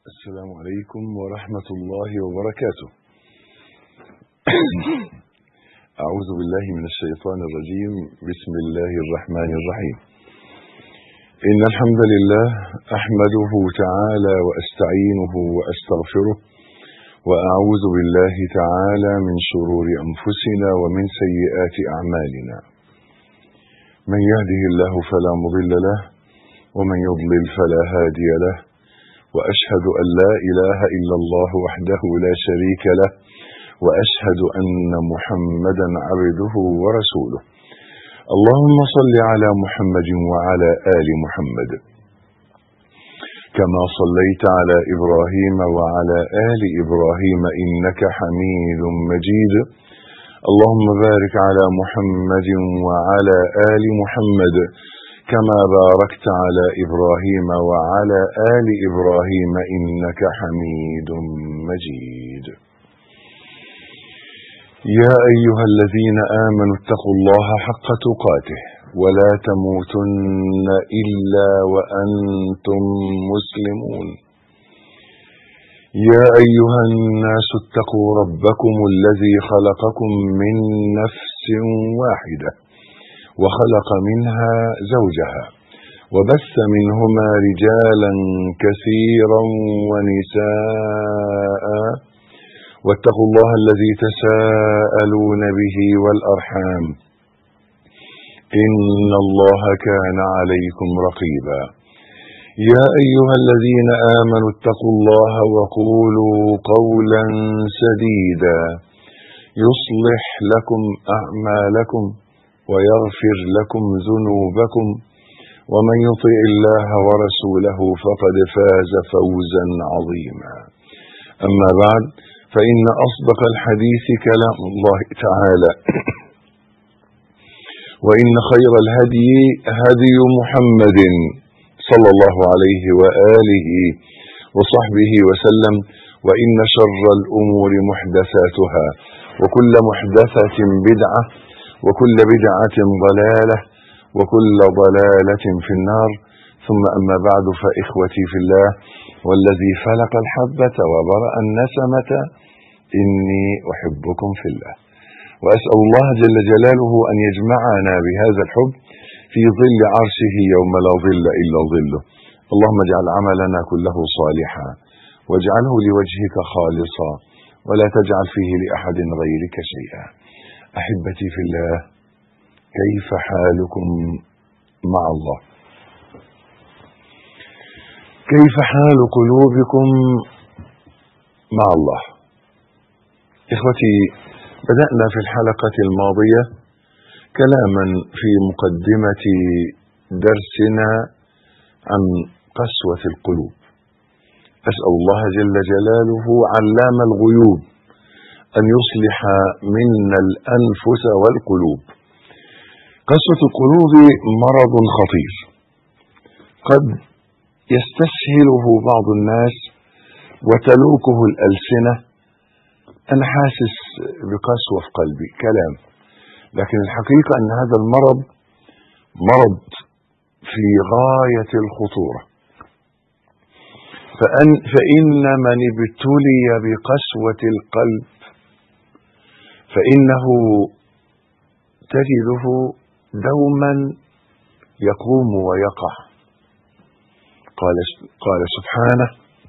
السلام عليكم ورحمة الله وبركاته أعوذ بالله من الشيطان الرجيم بسم الله الرحمن الرحيم إن الحمد لله أحمده تعالى وأستعينه وأستغفره وأعوذ بالله تعالى من شرور أنفسنا ومن سيئات أعمالنا من يهده الله فلا مضل له ومن يضلل فلا هادي له واشهد ان لا اله الا الله وحده لا شريك له واشهد ان محمدا عبده ورسوله اللهم صل على محمد وعلى ال محمد كما صليت على ابراهيم وعلى ال ابراهيم انك حميد مجيد اللهم بارك على محمد وعلى ال محمد كما باركت على ابراهيم وعلى ال ابراهيم انك حميد مجيد يا ايها الذين امنوا اتقوا الله حق تقاته ولا تموتن الا وانتم مسلمون يا ايها الناس اتقوا ربكم الذي خلقكم من نفس واحده وخلق منها زوجها وبث منهما رجالا كثيرا ونساء واتقوا الله الذي تساءلون به والارحام ان الله كان عليكم رقيبا يا ايها الذين امنوا اتقوا الله وقولوا قولا سديدا يصلح لكم اعمالكم ويغفر لكم ذنوبكم ومن يطع الله ورسوله فقد فاز فوزا عظيما اما بعد فان اصدق الحديث كلام الله تعالى وان خير الهدي هدي محمد صلى الله عليه واله وصحبه وسلم وان شر الامور محدثاتها وكل محدثه بدعه وكل بدعة ضلالة وكل ضلالة في النار ثم أما بعد فإخوتي في الله والذي فلق الحبة وبرأ النسمة إني أحبكم في الله وأسأل الله جل جلاله أن يجمعنا بهذا الحب في ظل عرشه يوم لا ظل إلا ظله اللهم اجعل عملنا كله صالحا واجعله لوجهك خالصا ولا تجعل فيه لأحد غيرك شيئا احبتي في الله كيف حالكم مع الله كيف حال قلوبكم مع الله اخوتي بدانا في الحلقه الماضيه كلاما في مقدمه درسنا عن قسوه القلوب اسال الله جل جلاله علام الغيوب أن يصلح منا الأنفس والقلوب قسوة القلوب مرض خطير قد يستسهله بعض الناس وتلوكه الألسنة أنا حاسس بقسوة في قلبي كلام لكن الحقيقة أن هذا المرض مرض في غاية الخطورة فأن فإن من ابتلي بقسوة القلب فإنه تجده دوما يقوم ويقع قال قال سبحانه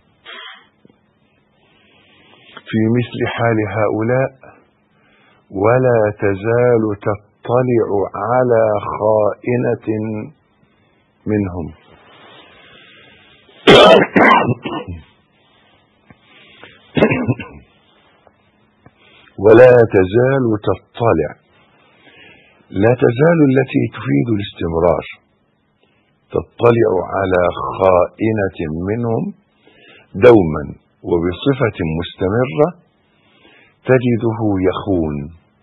في مثل حال هؤلاء ولا تزال تطلع على خائنة منهم ولا تزال تطلع لا تزال التي تفيد الاستمرار تطلع على خائنة منهم دوما وبصفة مستمرة تجده يخون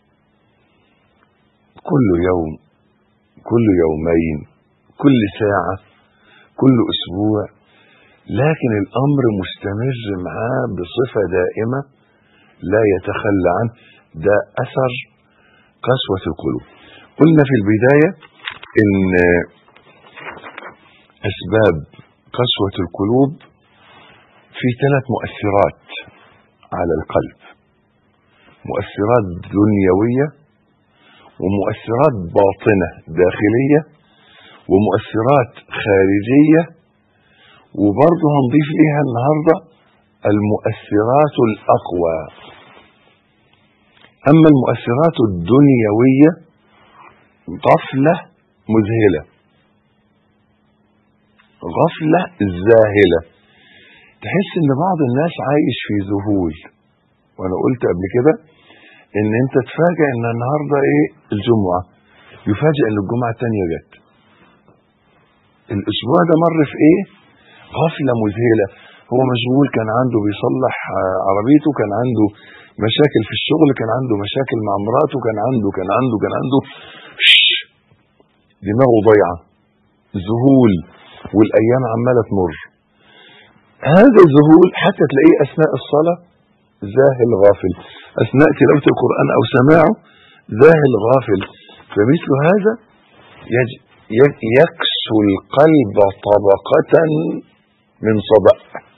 كل يوم كل يومين كل ساعة كل أسبوع لكن الأمر مستمر معاه بصفة دائمة لا يتخلى عنه ده اثر قسوة القلوب قلنا في البداية ان اسباب قسوة القلوب في ثلاث مؤثرات على القلب مؤثرات دنيوية ومؤثرات باطنة داخلية ومؤثرات خارجية وبرضه هنضيف ليها النهاردة المؤثرات الأقوى أما المؤثرات الدنيوية غفلة مذهلة غفلة ذاهلة تحس ان بعض الناس عايش في ذهول وانا قلت قبل كده ان انت تفاجئ ان النهارده ايه الجمعه يفاجئ ان الجمعه الثانيه جت الاسبوع ده مر في ايه غفله مذهله هو مشغول كان عنده بيصلح آه، عربيته كان عنده مشاكل في الشغل كان عنده مشاكل مع مراته كان عنده كان عنده كان عنده شش، دماغه ضايعه ذهول والايام عماله تمر هذا الذهول حتى تلاقيه اثناء الصلاه ذاهل غافل اثناء تلاوه القران او سماعه ذاهل غافل فمثل هذا يج- ي- يكسو القلب طبقه من صدأ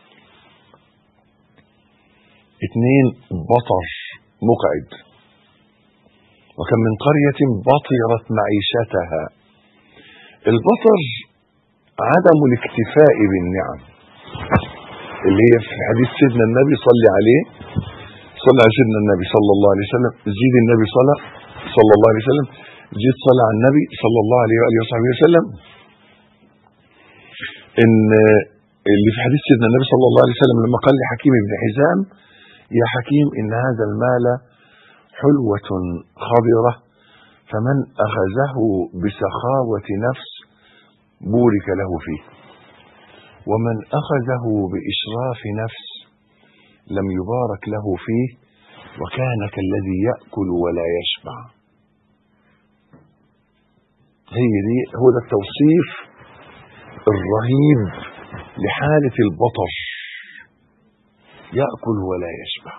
اثنين بطر مقعد وكم من قرية بطرت معيشتها البطر عدم الاكتفاء بالنعم اللي هي في حديث سيدنا النبي صلى عليه صلى على سيدنا النبي صلى الله عليه وسلم زيد النبي صلى صلى الله عليه وسلم زيد صلى على النبي صلى الله عليه واله وصحبه وسلم ان اللي في حديث سيدنا النبي صلى الله عليه وسلم لما قال لحكيم بن حزام يا حكيم ان هذا المال حلوة خضرة فمن اخذه بسخاوة نفس بورك له فيه ومن اخذه باشراف نفس لم يبارك له فيه وكان كالذي ياكل ولا يشبع هي دي هو ده التوصيف الرهيب لحالة البطر يأكل ولا يشبع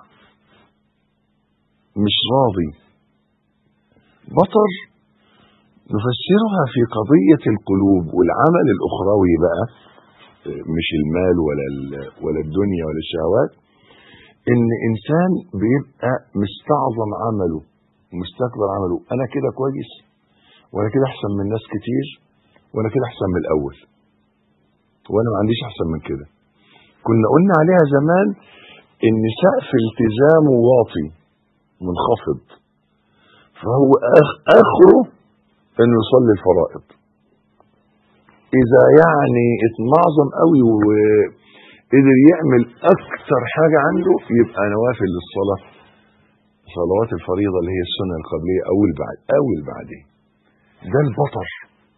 مش راضي بطر نفسرها في قضية القلوب والعمل الأخروي بقى مش المال ولا ال- ولا الدنيا ولا الشهوات إن إنسان بيبقى مستعظم عمله مستكبر عمله أنا كده كويس وأنا كده أحسن من ناس كتير وأنا كده أحسن من الأول وانا ما عنديش احسن من كده كنا قلنا عليها زمان ان سقف التزامه واطي منخفض فهو آخ- اخره انه يصلي الفرائض اذا يعني اتنعظم قوي وقدر يعمل اكتر حاجة عنده يبقى نوافل للصلاة صلوات الفريضة اللي هي السنة القبلية او البعد او البعدين ده البطر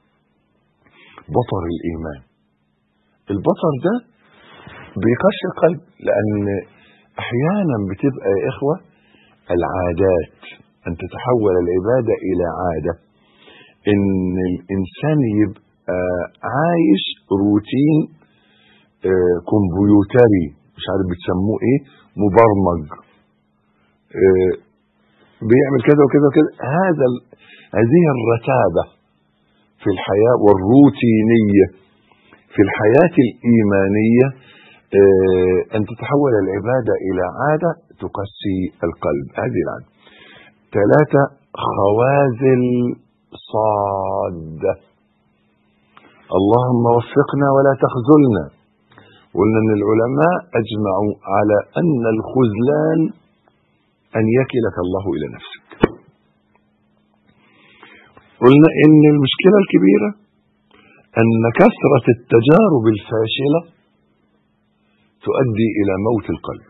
بطر الايمان البطر ده بيقش القلب لان احيانا بتبقى يا اخوه العادات ان تتحول العباده الى عاده ان الانسان يبقى عايش روتين آه، كمبيوتري مش عارف بتسموه ايه مبرمج آه، بيعمل كذا وكذا وكذا هذا ال- هذه الرتابه في الحياه والروتينيه في الحياة الإيمانية آه، أن تتحول العبادة إلى عادة تقسي القلب هذه العادة ثلاثة خوازل صادة اللهم وفقنا ولا تخذلنا قلنا أن العلماء أجمعوا على أن الخذلان أن يكلك الله إلى نفسك قلنا أن المشكلة الكبيرة أن كثرة التجارب الفاشلة تؤدي إلى موت القلب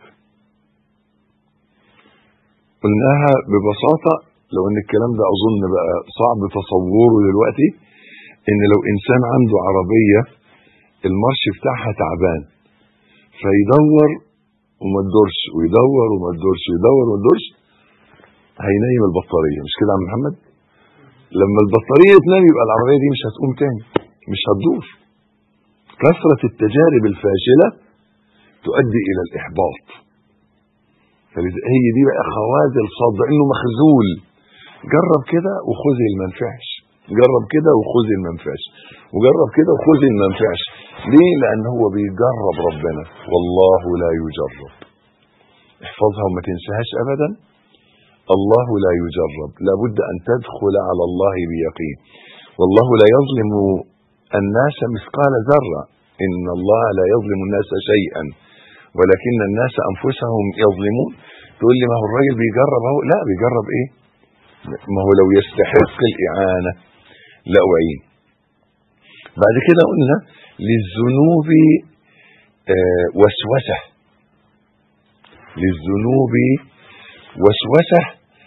قلناها ببساطة لو أن الكلام ده أظن بقى صعب تصوره دلوقتي إن لو إنسان عنده عربية المارش بتاعها تعبان فيدور وما تدورش ويدور وما تدورش ويدور وما تدورش هينيم البطارية مش كده يا عم محمد؟ لما البطارية تنام يبقى العربية دي مش هتقوم تاني مش هتدور كثرة التجارب الفاشلة تؤدي إلى الإحباط فلذا- هي دي بقى خوازل صد إنه مخزول جرب كده وخذ المنفعش جرب كده وخذ المنفعش وجرب كده وخذ المنفعش ليه لان هو بيجرب ربنا والله لا يجرب احفظها وما تنساهاش ابدا الله لا يجرب لابد ان تدخل على الله بيقين والله لا يظلم الناس مثقال ذره ان الله لا يظلم الناس شيئا ولكن الناس انفسهم يظلمون تقول لي ما هو الراجل بيجرب اهو لا بيجرب ايه ما هو لو يستحق الاعانه لاعين بعد كده قلنا للذنوب آه وسوسه للذنوب وسوسه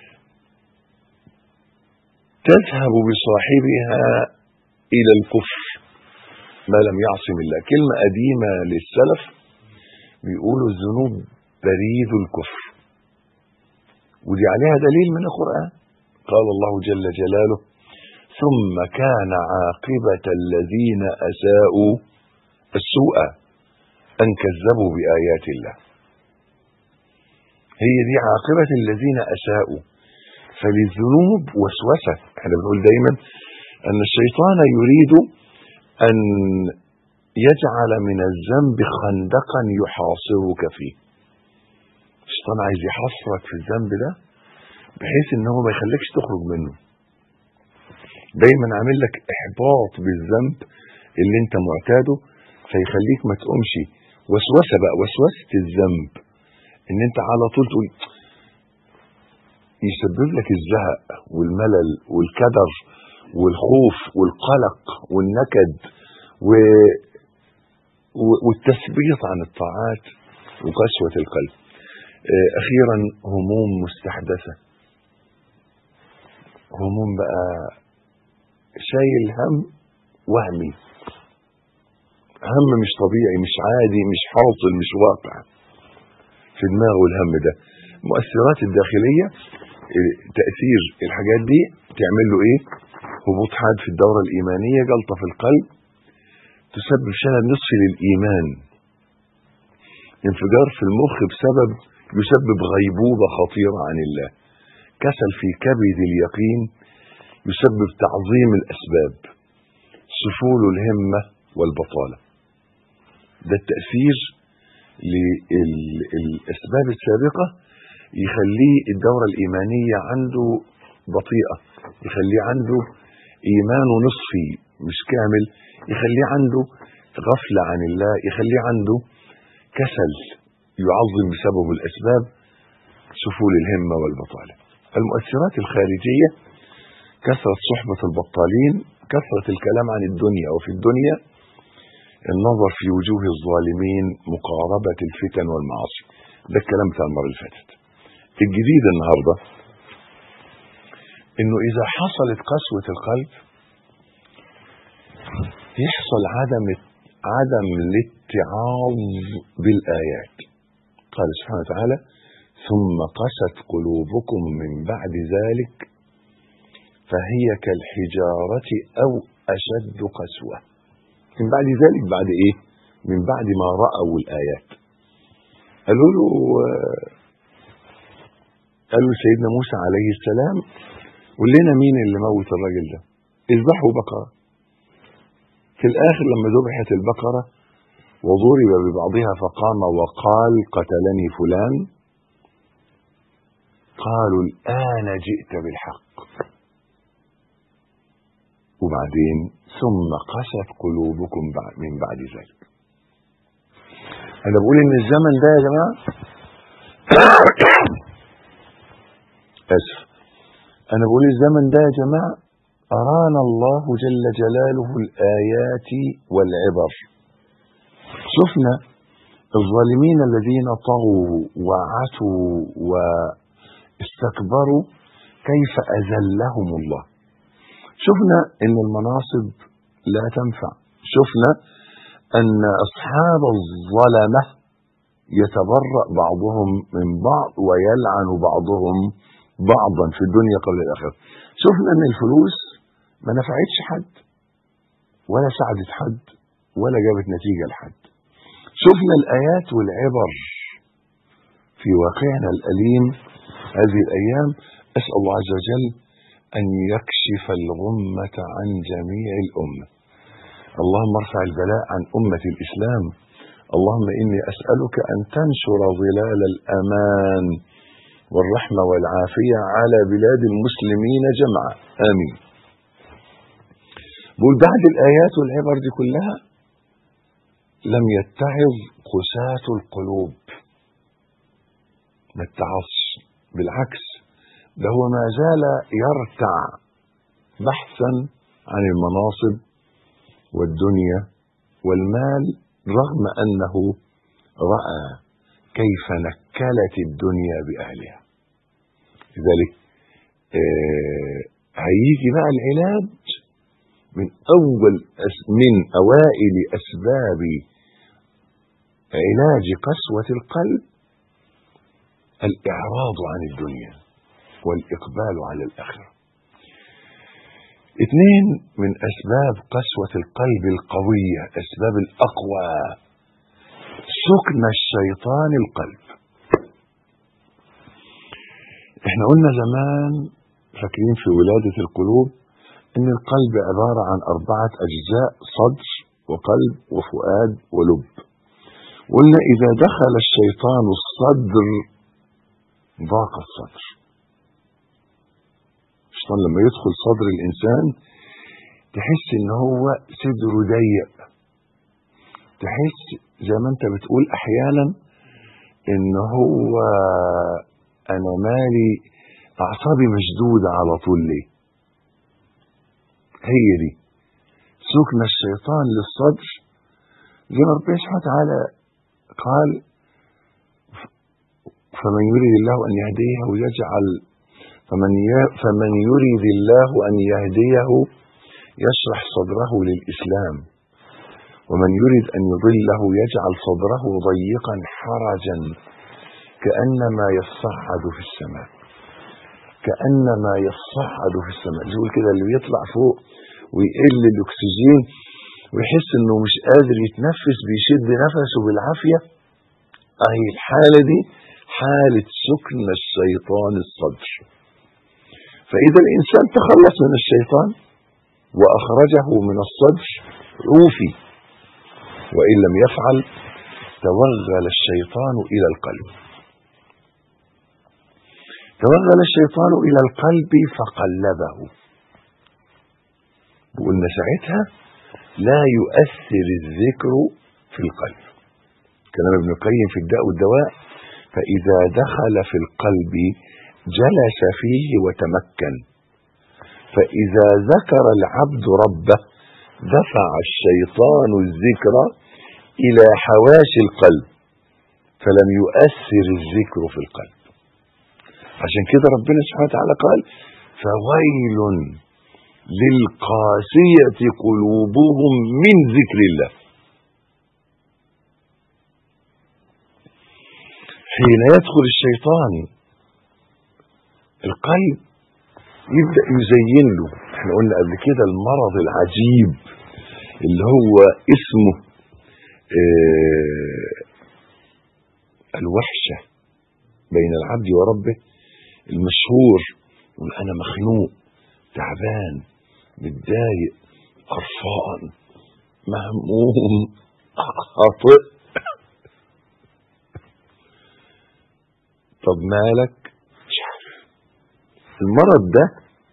تذهب بصاحبها الى الكفر ما لم يعصم الله كلمه قديمه للسلف بيقولوا الذنوب بريد الكفر ودي عليها دليل من القرآن قال الله جل جلاله ثم كان عاقبة الذين أساءوا السوء أن كذبوا بآيات الله هي دي عاقبة الذين أساءوا فللذنوب وسوسة احنا بنقول دايما أن الشيطان يريد أن يجعل من الذنب خندقا يحاصرك فيه الشيطان عايز يحصرك في الذنب ده بحيث ان هو ما يخليكش تخرج منه دايما عامل لك احباط بالذنب اللي انت معتاده فيخليك ما تقومش وسوسه بقى وسوسه الذنب ان انت على طول تقول يسبب لك الزهق والملل والكدر والخوف والقلق والنكد و... والتثبيط عن الطاعات وقسوة القلب أخيرا هموم مستحدثة هموم بقى شايل هم وهمي هم مش طبيعي مش عادي مش حاصل مش واقع في دماغه الهم ده المؤثرات الداخلية تأثير الحاجات دي تعمل له ايه هبوط حاد في الدورة الإيمانية جلطة في القلب تسبب شلل نصفي للإيمان انفجار في المخ بسبب يسبب غيبوبة خطيرة عن الله كسل في كبد اليقين يسبب تعظيم الأسباب سفول الهمة والبطالة ده التأثير للأسباب السابقة يخليه الدورة الإيمانية عنده بطيئة يخليه عنده إيمانه نصفي مش كامل يخليه عنده غفلة عن الله يخليه عنده كسل يعظم بسبب الأسباب سفول الهمة والبطالة المؤثرات الخارجية كثرة صحبة البطالين كثرة الكلام عن الدنيا وفي الدنيا النظر في وجوه الظالمين مقاربة الفتن والمعاصي ده الكلام بتاع المرة اللي فاتت الجديد النهاردة انه اذا حصلت قسوة القلب يحصل عدم عدم الاتعاظ بالآيات قال سبحانه وتعالى ثم قست قلوبكم من بعد ذلك فهي كالحجارة أو أشد قسوة من بعد ذلك بعد إيه من بعد ما رأوا الآيات قالوا له قالوا سيدنا موسى عليه السلام قول لنا مين اللي موت الراجل ده اذبحوا بقرة في الآخر لما ذبحت البقرة وضرب ببعضها فقام وقال قتلني فلان قالوا الآن جئت بالحق وبعدين ثم قست قلوبكم من بعد ذلك أنا بقول إن الزمن ده يا جماعة آسف أنا بقول الزمن ده يا جماعة أرانا الله جل جلاله الآيات والعبر شفنا الظالمين الذين طغوا وعتوا واستكبروا كيف أذلهم الله شفنا أن المناصب لا تنفع شفنا أن أصحاب الظلمة يتبرأ بعضهم من بعض ويلعن بعضهم بعضا في الدنيا قبل الآخرة شفنا أن الفلوس ما نفعتش حد ولا ساعدت حد ولا جابت نتيجة لحد شفنا الآيات والعبر في واقعنا الأليم هذه الأيام أسأل الله عز وجل أن يكشف الغمة عن جميع الأمة اللهم ارفع البلاء عن أمة الإسلام اللهم إني أسألك أن تنشر ظلال الأمان والرحمة والعافية على بلاد المسلمين جمعا آمين بقول بعد الآيات والعبر دي كلها لم يتعظ قساة القلوب ما اتعظش بالعكس ده هو ما زال يرتع بحثا عن المناصب والدنيا والمال رغم انه راى كيف نكلت الدنيا باهلها لذلك آه هيجي بقى العلاج من اول أس من اوائل اسباب علاج قسوه القلب الاعراض عن الدنيا والاقبال على الاخره اثنين من اسباب قسوة القلب القوية اسباب الاقوى سكن الشيطان القلب احنا قلنا زمان فاكرين في ولادة القلوب ان القلب عبارة عن اربعة اجزاء صدر وقلب وفؤاد ولب قلنا اذا دخل الشيطان الصدر ضاق الصدر الشيطان لما يدخل صدر الانسان تحس ان هو صدره ضيق تحس زي ما انت بتقول احيانا ان هو انا مالي اعصابي مشدوده على طول ليه هي دي سكن الشيطان للصدر زي ما ربنا سبحانه وتعالى قال فمن يريد الله ان يهديه ويجعل فمن فمن يريد الله ان يهديه يشرح صدره للاسلام ومن يريد ان يضله يجعل صدره ضيقا حرجا كانما يصعد في السماء كانما يصعد في السماء يقول كده اللي بيطلع فوق ويقل الاكسجين ويحس انه مش قادر يتنفس بيشد نفسه بالعافيه اهي الحاله دي حاله سكن الشيطان الصدر فإذا الإنسان تخلص من الشيطان وأخرجه من الصدر عوفي وإن لم يفعل توغل الشيطان إلى القلب توغل الشيطان إلى القلب فقلبه قلنا ساعتها لا يؤثر الذكر في القلب كلام ابن القيم في الداء والدواء فإذا دخل في القلب جلس فيه وتمكن فإذا ذكر العبد ربه دفع الشيطان الذكر إلى حواشي القلب فلم يؤثر الذكر في القلب عشان كده ربنا سبحانه وتعالى قال فويل للقاسية قلوبهم من ذكر الله حين يدخل الشيطان القلب يبدا يزين له احنا قلنا قبل كده المرض العجيب اللي هو اسمه اه الوحشه بين العبد وربه المشهور يقول انا مخنوق تعبان متضايق قرفان مهموم خاطئ طب مالك مش عارف المرض ده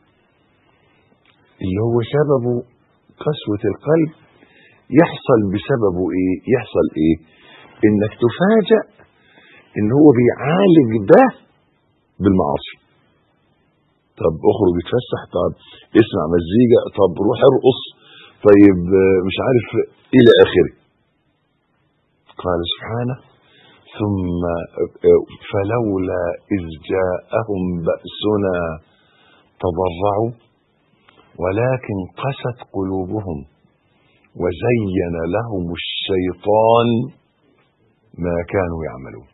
اللي هو سببه قسوة القلب يحصل بسببه ايه يحصل ايه انك تفاجأ ان هو بيعالج ده بالمعاصي طب اخرج اتفسح طب اسمع مزيكا طب روح ارقص طيب مش عارف الى اخره قال سبحانه ثم فلولا إذ جاءهم بأسنا تضرعوا ولكن قست قلوبهم وزين لهم الشيطان ما كانوا يعملون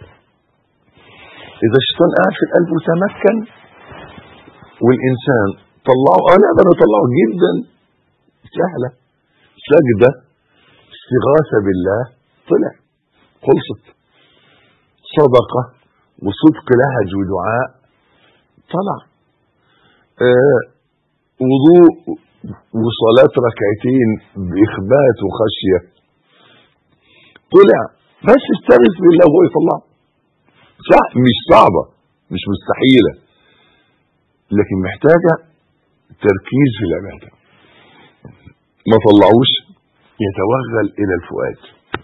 إذا الشيطان قاعد في القلب وتمكن والإنسان طلعه أنا أقدر أطلعه جدا سهلة سجدة استغاثة بالله طلع خلصت صدقة وصدق لهج ودعاء طلع آه وضوء وصلاة ركعتين بإخبات وخشية طلع بس استغيث بالله وهو يطلعه صح مش صعبة مش مستحيلة لكن محتاجة تركيز في العبادة ما طلعوش يتوغل إلى الفؤاد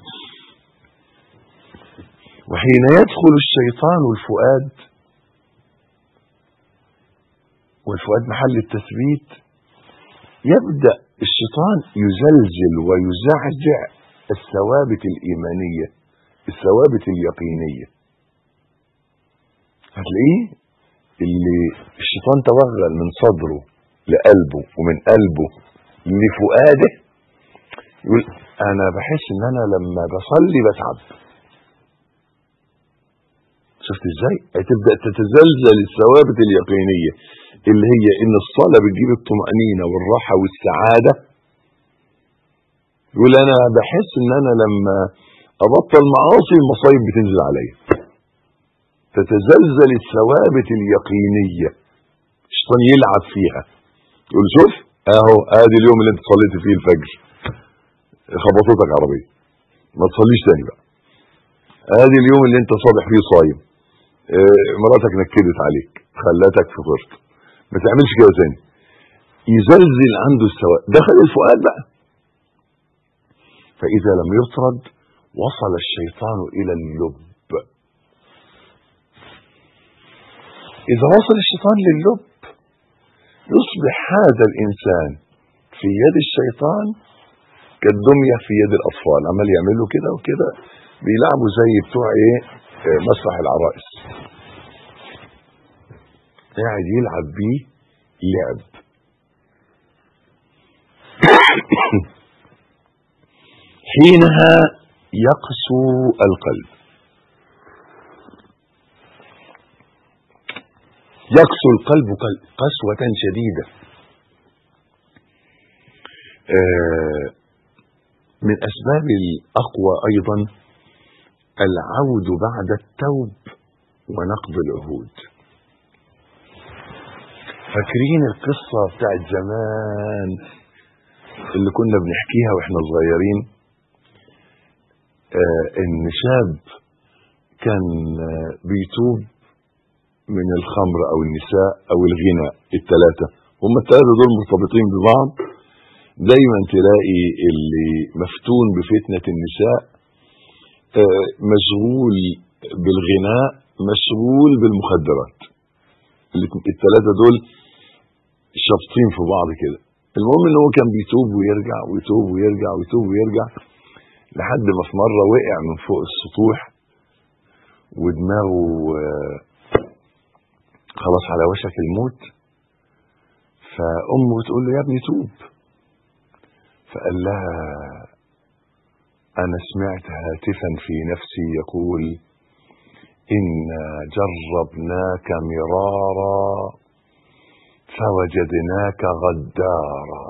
وحين يدخل الشيطان الفؤاد والفؤاد محل التثبيت يبدأ الشيطان يزلزل ويزعزع الثوابت الإيمانية الثوابت اليقينية هتلاقيه اللي الشيطان توغل من صدره لقلبه ومن قلبه لفؤاده يقول انا بحس ان انا لما بصلي بتعب شفت ازاي هتبدا تتزلزل الثوابت اليقينيه اللي هي ان الصلاه بتجيب الطمانينه والراحه والسعاده يقول انا بحس ان انا لما ابطل معاصي المصايب بتنزل عليا تتزلزل الثوابت اليقينيه الشيطان يلعب فيها يقول شوف اهو ادي اليوم اللي انت صليت فيه الفجر خبطتك عربيه ما تصليش تاني بقى ادي اليوم اللي انت صابح فيه صايم اه مراتك نكدت عليك خلتك فطرت ما تعملش كده تاني يزلزل عنده السواء دخل الفؤاد بقى فاذا لم يطرد وصل الشيطان الى اللب اذا وصل الشيطان للب يصبح هذا الانسان في يد الشيطان كالدمية في يد الاطفال عمال يعملوا كده وكده بيلعبوا زي بتوع ايه آه، مسرح العرائس قاعد يلعب بيه لعب حينها يقسو القلب يقسو القلب قل- قسوة شديدة آه، من أسباب الأقوى أيضا العود بعد التوب ونقض العهود فاكرين القصة بتاعت زمان اللي كنا بنحكيها واحنا صغيرين آه ان شاب كان آه بيتوب من الخمر او النساء او الغنى الثلاثة هم الثلاثة دول مرتبطين ببعض دايما تلاقي اللي مفتون بفتنة النساء آه مشغول بالغناء مشغول بالمخدرات الثلاثة دول شابطين في بعض كده المهم ان هو كان بيتوب ويرجع ويتوب ويرجع ويتوب ويرجع لحد ما في مره وقع من فوق السطوح ودماغه آه، خلاص على وشك الموت فامه بتقول له يا ابني توب فقال لها انا سمعت هاتفا في نفسي يقول انا جربناك مرارا فوجدناك غدارا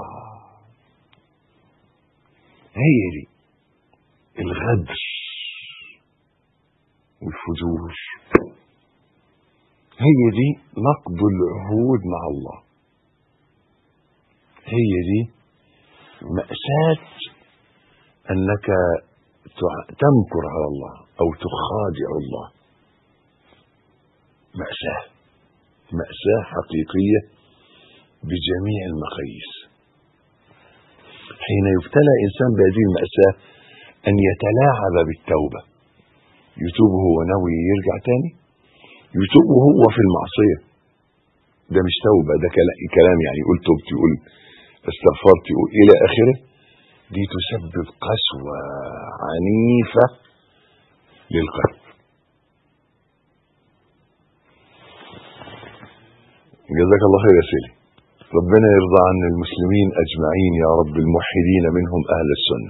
هي دي الغدر والفجور هي دي نقض العهود مع الله هي دي مأساة أنك تع- تمكر على الله أو تخادع الله مأساة مأساة حقيقية بجميع المقاييس حين يبتلى إنسان بهذه المأساة أن يتلاعب بالتوبة يتوب وهو ناوي يرجع تاني يتوب وهو في المعصية ده مش توبة ده كلا- كلام يعني يقول تبت يقول استغفرت يقول إلى آخره دي تسبب قسوة عنيفة للقلب جزاك الله خير يا سيدي ربنا يرضى عن المسلمين أجمعين يا رب الموحدين منهم أهل السنة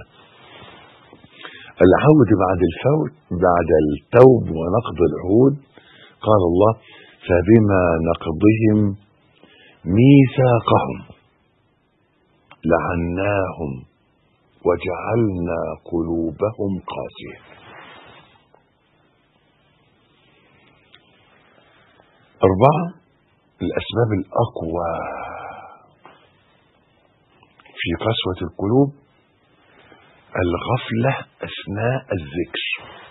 العود بعد الفوت بعد التوب ونقض العهود قال الله فبما نقضهم ميثاقهم لعناهم وجعلنا قلوبهم قاسية أربعة الأسباب الأقوى في قسوة القلوب الغفلة أثناء الذكر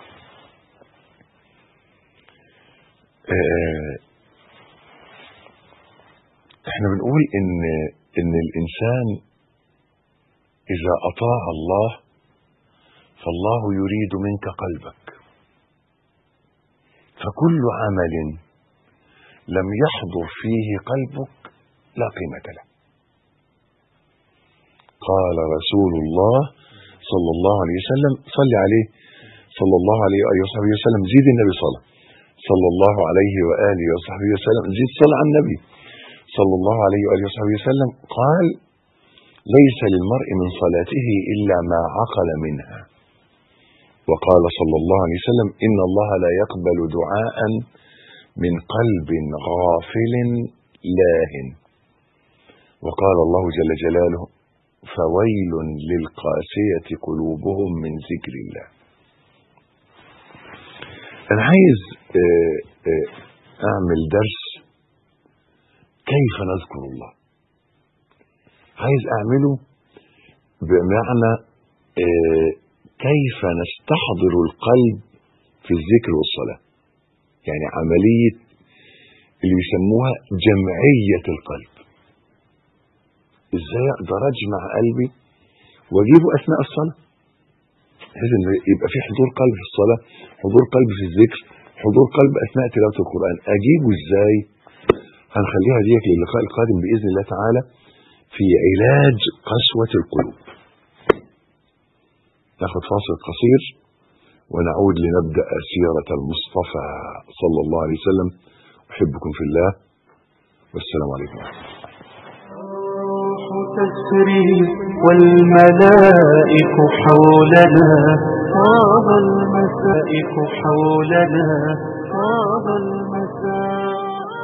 آه، احنا بنقول ان ان الانسان اذا اطاع الله فالله يريد منك قلبك فكل عمل لم يحضر فيه قلبك لا قيمة له قال رسول الله صلى الله عليه وسلم صل عليه صلى الله عليه وآله وصحبه وسلم زيد النبي صلى صلى الله عليه وآله وصحبه وسلم زيد صلى على النبي صلى الله عليه وآله وصحبه وسلم قال ليس للمرء من صلاته إلا ما عقل منها وقال صلى الله عليه وسلم إن الله لا يقبل دعاء من قلب غافل لاهٍ وقال الله جل جلاله فويل للقاسية قلوبهم من ذكر الله أنا عايز آه، آه، أعمل درس كيف نذكر الله عايز أعمله بمعنى آه، كيف نستحضر القلب في الذكر والصلاة يعني عملية اللي بيسموها جمعية القلب ازاي اقدر اجمع قلبي واجيبه اثناء الصلاه بحيث ان يبقى في حضور قلب في الصلاه حضور قلب في الذكر حضور قلب اثناء تلاوه القران اجيبه ازاي هنخليها ديك للقاء القادم باذن الله تعالى في علاج قسوه القلوب ناخد فاصل قصير ونعود لنبدا سيره المصطفى صلى الله عليه وسلم احبكم في الله والسلام عليكم ورحمه الله تسري والملائك حولنا طاب المسائك حولنا طاب المساء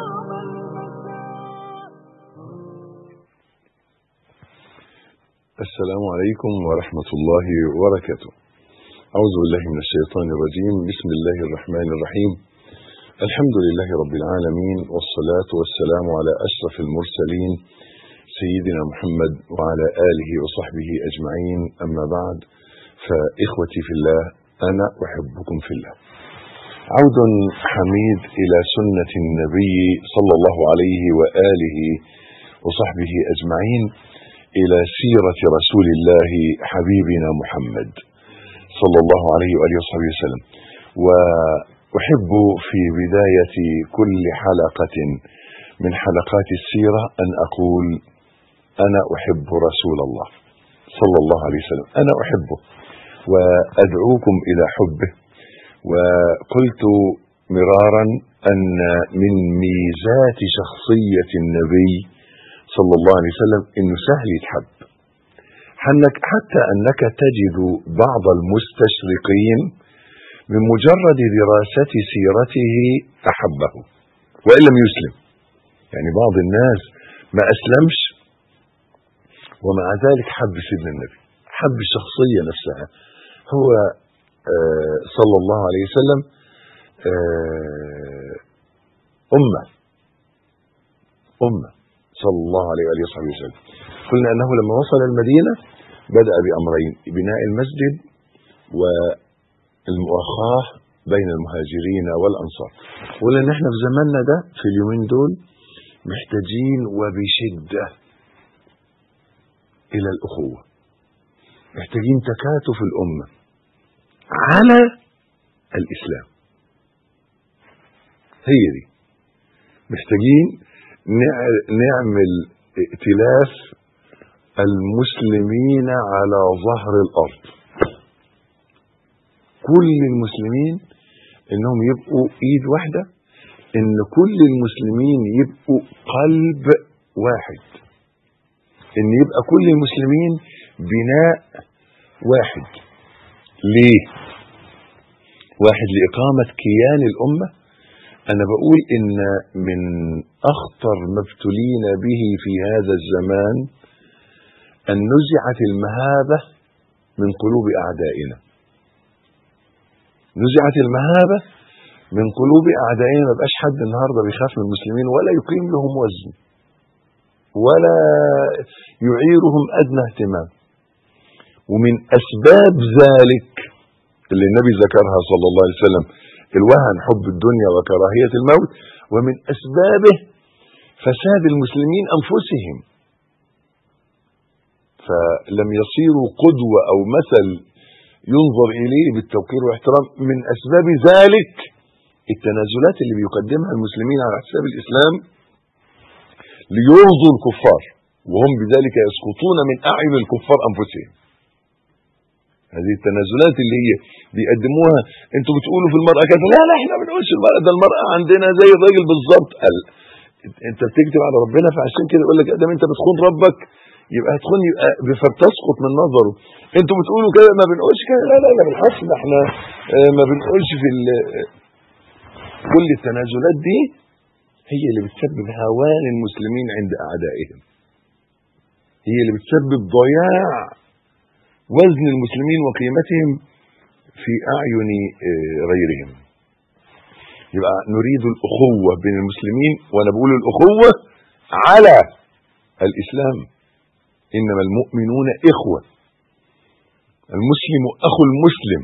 السلام عليكم ورحمة الله وبركاته أعوذ بالله من الشيطان الرجيم بسم الله الرحمن الرحيم الحمد لله رب العالمين والصلاة والسلام على أشرف المرسلين سيدنا محمد وعلى آله وصحبه أجمعين أما بعد فإخوتي في الله أنا أحبكم في الله عود حميد إلى سنة النبي صلى الله عليه وآله وصحبه أجمعين إلى سيرة رسول الله حبيبنا محمد صلى الله عليه وآله وصحبه وسلم وأحب في بداية كل حلقة من حلقات السيرة أن أقول أنا أحب رسول الله صلى الله عليه وسلم أنا أحبه وأدعوكم إلى حبه وقلت مرارا أن من ميزات شخصية النبي صلى الله عليه وسلم أنه سهل يتحب حنك حتى أنك تجد بعض المستشرقين من مجرد دراسة سيرته أحبه وإن لم يسلم يعني بعض الناس ما أسلمش ومع ذلك حب سيدنا النبي حب الشخصية نفسها هو آه صلى الله عليه وسلم آه أمة أمة صلى الله عليه وآله وصحبه وسلم قلنا أنه لما وصل المدينة بدأ بأمرين بناء المسجد والمؤاخاة بين المهاجرين والأنصار قلنا أن احنا في زماننا ده في اليومين دول محتاجين وبشدة إلى الأخوة محتاجين تكاتف الأمة على الإسلام هي دي محتاجين نعمل ائتلاف المسلمين على ظهر الأرض كل المسلمين انهم يبقوا ايد واحدة ان كل المسلمين يبقوا قلب واحد ان يبقى كل المسلمين بناء واحد ليه واحد لإقامة كيان الأمة أنا بقول إن من أخطر ما ابتلينا به في هذا الزمان أن نزعت المهابة من قلوب أعدائنا نزعت المهابة من قلوب أعدائنا ما بقاش حد النهاردة بيخاف من المسلمين ولا يقيم لهم وزن ولا يعيرهم ادنى اهتمام ومن اسباب ذلك اللي النبي ذكرها صلى الله عليه وسلم الوهن حب الدنيا وكراهيه الموت ومن اسبابه فساد المسلمين انفسهم فلم يصيروا قدوه او مثل ينظر اليه بالتوقير والاحترام من اسباب ذلك التنازلات اللي بيقدمها المسلمين على حساب الاسلام ليرضوا الكفار وهم بذلك يسقطون من اعين الكفار انفسهم هذه التنازلات اللي هي بيقدموها انتوا بتقولوا في المراه كذا لا لا احنا ما بنقولش المراه ده المراه عندنا زي الراجل بالظبط قال انت بتكذب على ربنا فعشان كده يقول لك ادام انت بتخون ربك يبقى هتخون يبقى فتسقط من نظره انتوا بتقولوا كده ما بنقولش كده لا لا لا بالعكس ده احنا اه ما بنقولش في كل التنازلات دي هي اللي بتسبب هوان المسلمين عند اعدائهم هي اللي بتسبب ضياع وزن المسلمين وقيمتهم في اعين غيرهم يبقى نريد الاخوه بين المسلمين وانا بقول الاخوه على الاسلام انما المؤمنون اخوه المسلم اخو المسلم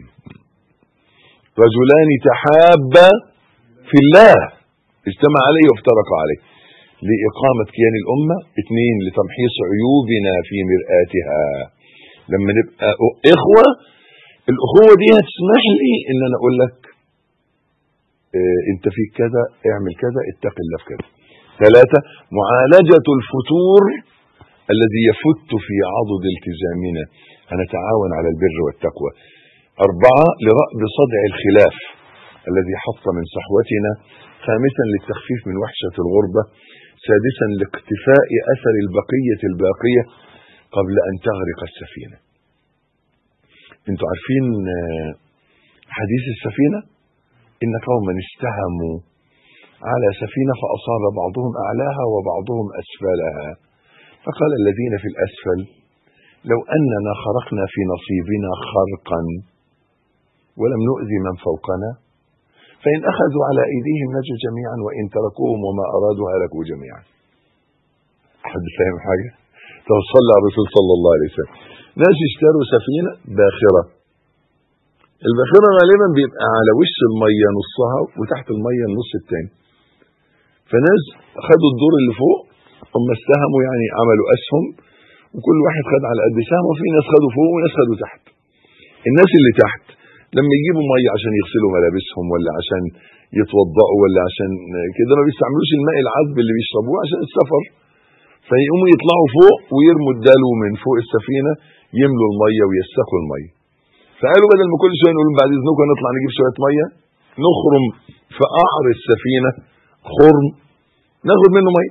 رجلان تحابا في الله اجتمع عليه وافترقا عليه لإقامة كيان الأمة اثنين لتمحيص عيوبنا في مرآتها لما نبقى إخوة الأخوة دي هتسمح لي إن أنا أقول لك اه أنت فيك كذا اعمل كذا اتق الله في كذا ثلاثة معالجة الفتور الذي يفت في عضد التزامنا هنتعاون على البر والتقوى أربعة لرأب صدع الخلاف الذي حط من صحوتنا خامسا للتخفيف من وحشة الغربة سادسا لاقتفاء أثر البقية الباقية قبل أن تغرق السفينة انتوا عارفين حديث السفينة إن قوما استهموا على سفينة فأصاب بعضهم أعلاها وبعضهم أسفلها فقال الذين في الأسفل لو أننا خرقنا في نصيبنا خرقا ولم نؤذي من فوقنا فإن أخذوا على أيديهم نجوا جميعا وإن تركوهم وما أرادوا هلكوا جميعا حد فاهم حاجة طب صلى على الرسول صلى الله عليه وسلم ناس اشتروا سفينة باخرة الباخرة غالبا بيبقى على وش المية نصها وتحت المية النص التاني فناس خدوا الدور اللي فوق هم استهموا يعني عملوا أسهم وكل واحد خد على قد سهمه وفي ناس خدوا فوق وناس خدوا تحت الناس اللي تحت لما يجيبوا ميه عشان يغسلوا ملابسهم ولا عشان يتوضأوا ولا عشان كده ما بيستعملوش الماء العذب اللي بيشربوه عشان السفر فيقوموا يطلعوا فوق ويرموا الدلو من فوق السفينه يملوا الميه ويسخوا الميه فقالوا بدل ما كل شويه نقول بعد اذنكم نطلع نجيب شويه ميه نخرم في قعر السفينه خرم ناخد منه ميه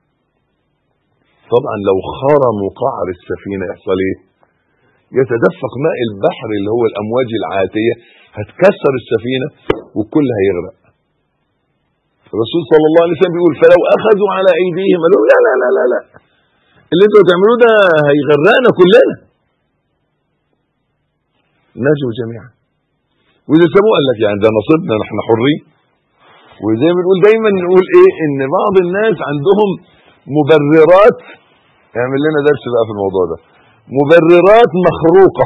طبعا لو خرموا قعر السفينه يحصل ايه يتدفق ماء البحر اللي هو الامواج العاتيه هتكسر السفينه والكل هيغرق الرسول صلى الله عليه وسلم بيقول فلو اخذوا على ايديهم قالوا لا لا لا لا لا اللي انتوا بتعملوه ده هيغرقنا كلنا نجوا جميعا واذا سابوه قال لك يعني ده نصيبنا نحن حرين وزي ما بنقول دايما نقول ايه ان بعض الناس عندهم مبررات اعمل لنا درس بقى في الموضوع ده مبررات مخروقة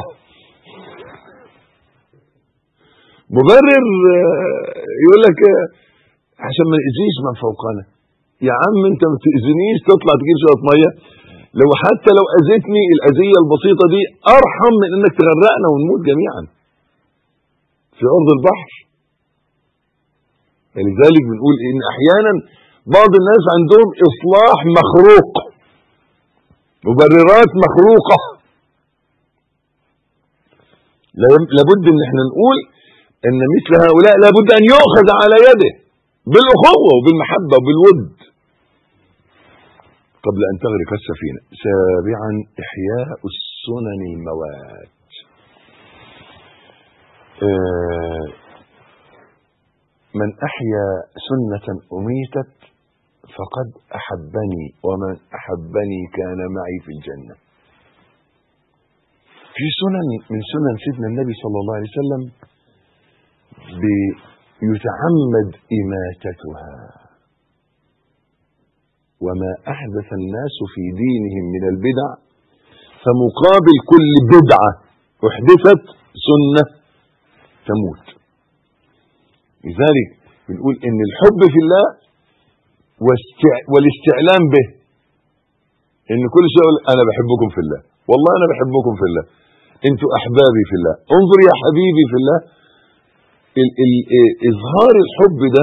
مبرر يقول لك عشان ما نأذيش من فوقنا يا عم انت ما تأذنيش تطلع تجيب شوية مية لو حتى لو أذيتني الأذية البسيطة دي أرحم من انك تغرقنا ونموت جميعا في أرض البحر لذلك بنقول ان احيانا بعض الناس عندهم اصلاح مخروق مبررات مخروقه لابد ان احنا نقول ان مثل هؤلاء لابد ان يؤخذ على يده بالاخوه وبالمحبه وبالود قبل ان تغرق السفينه سابعا احياء السنن الموات آه من احيا سنه اميتت فقد احبني ومن احبني كان معي في الجنه في سنن من سنن سيدنا النبي صلى الله عليه وسلم بيتعمد اماتتها وما أحدث الناس في دينهم من البدع فمقابل كل بدعة أحدثت سنة تموت لذلك بنقول إن الحب في الله واستع... والاستعلام به إن كل شيء يقول أنا بحبكم في الله والله أنا بحبكم في الله أنتوا أحبابي في الله انظر يا حبيبي في الله ال... ال... إظهار الحب ده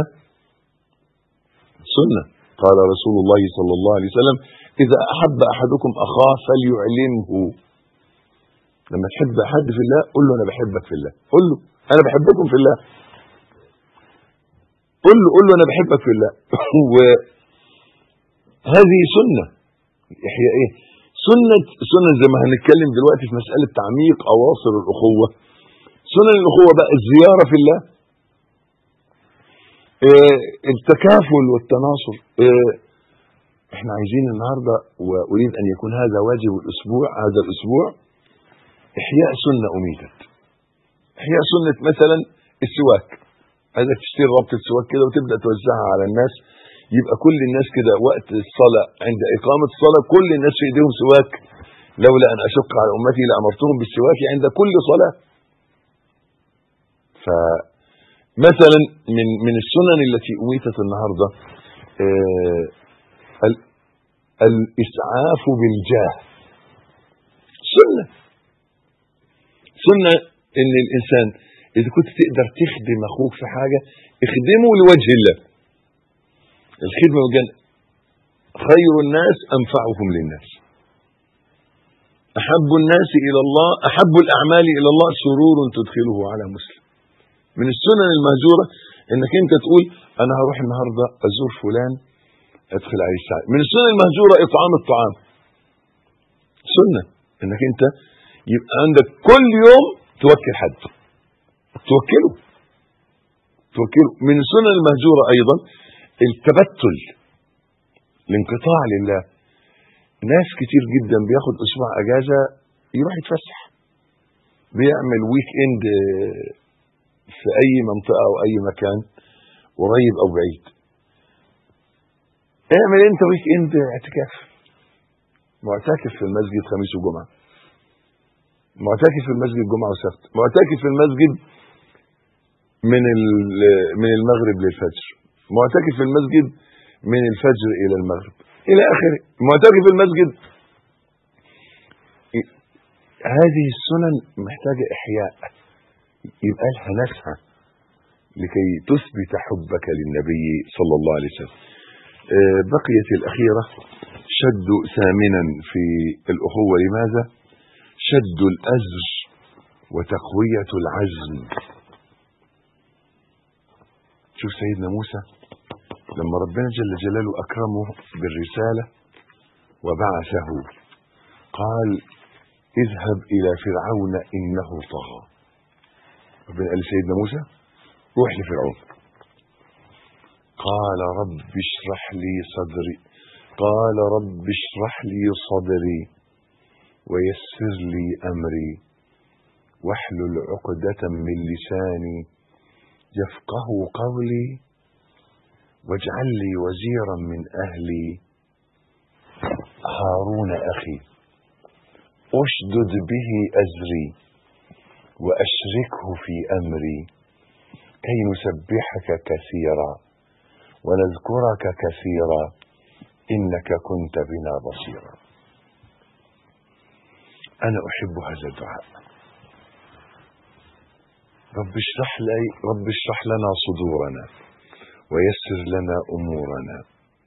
سنة قال رسول الله صلى الله عليه وسلم إذا أحب أحدكم أخاه فليعلمه لما تحب حد في الله قل له أنا بحبك في الله قل له أنا بحبكم في الله قل له قل له أنا بحبك في الله وهذه سنة إحياء إيه سنة سنة زي ما هنتكلم دلوقتي في مسألة تعميق أواصر الأخوة سنن الأخوة بقى الزيارة في الله إيه التكافل والتناصر إيه احنا عايزين النهارده واريد ان يكون هذا واجب الاسبوع هذا الاسبوع احياء سنه اميتت احياء سنه مثلا السواك عايزك تشتري ربطه سواك كده وتبدا توزعها على الناس يبقى كل الناس كده وقت الصلاه عند اقامه الصلاه كل الناس في ايديهم سواك لولا ان اشق على امتي لامرتهم بالسواك عند كل صلاه فمثلا من من السنن التي اميتت النهارده آه الإسعاف بالجاه سنة سنة إن الإنسان إذا كنت تقدر تخدم أخوك في حاجة اخدمه لوجه الله الخدمة وجن خير الناس أنفعهم للناس أحب الناس إلى الله أحب الأعمال إلى الله سرور تدخله على مسلم من السنن المهجورة إنك أنت تقول أنا هروح النهاردة أزور فلان ادخل عليه السعادة من السنة المهجورة إطعام الطعام سنة إنك أنت يبقى عندك كل يوم توكل حد توكله توكله من السنن المهجورة أيضا التبتل الانقطاع لله ناس كتير جدا بياخد أسبوع أجازة يروح يتفسح بيعمل ويك اند في أي منطقة أو أي مكان قريب أو بعيد اعمل انت ويك اند اعتكاف معتكف في المسجد خميس وجمعه معتكف في المسجد جمعه وسبت معتكف في المسجد من من المغرب للفجر معتكف في المسجد من الفجر الى المغرب الى اخره معتكف في المسجد هذه السنن محتاجه احياء يبقى لها نفسها لكي تثبت حبك للنبي صلى الله عليه وسلم بقيت الأخيرة شد ثامنا في الأخوة لماذا شد الأزر وتقوية العزم شوف سيدنا موسى لما ربنا جل جلاله أكرمه بالرسالة وبعثه قال اذهب إلى فرعون إنه طغى ربنا قال لسيدنا موسى روح لفرعون قال رب اشرح لي صدري قال رب اشرح لي صدري ويسر لي امري واحلل عقدة من لساني يفقه قولي واجعل لي وزيرا من اهلي هارون اخي اشدد به ازري واشركه في امري كي نسبحك كثيرا ونذكرك كثيرا انك كنت بنا بصيرا انا احب هذا الدعاء رب اشرح لي رب اشرح لنا صدورنا ويسر لنا امورنا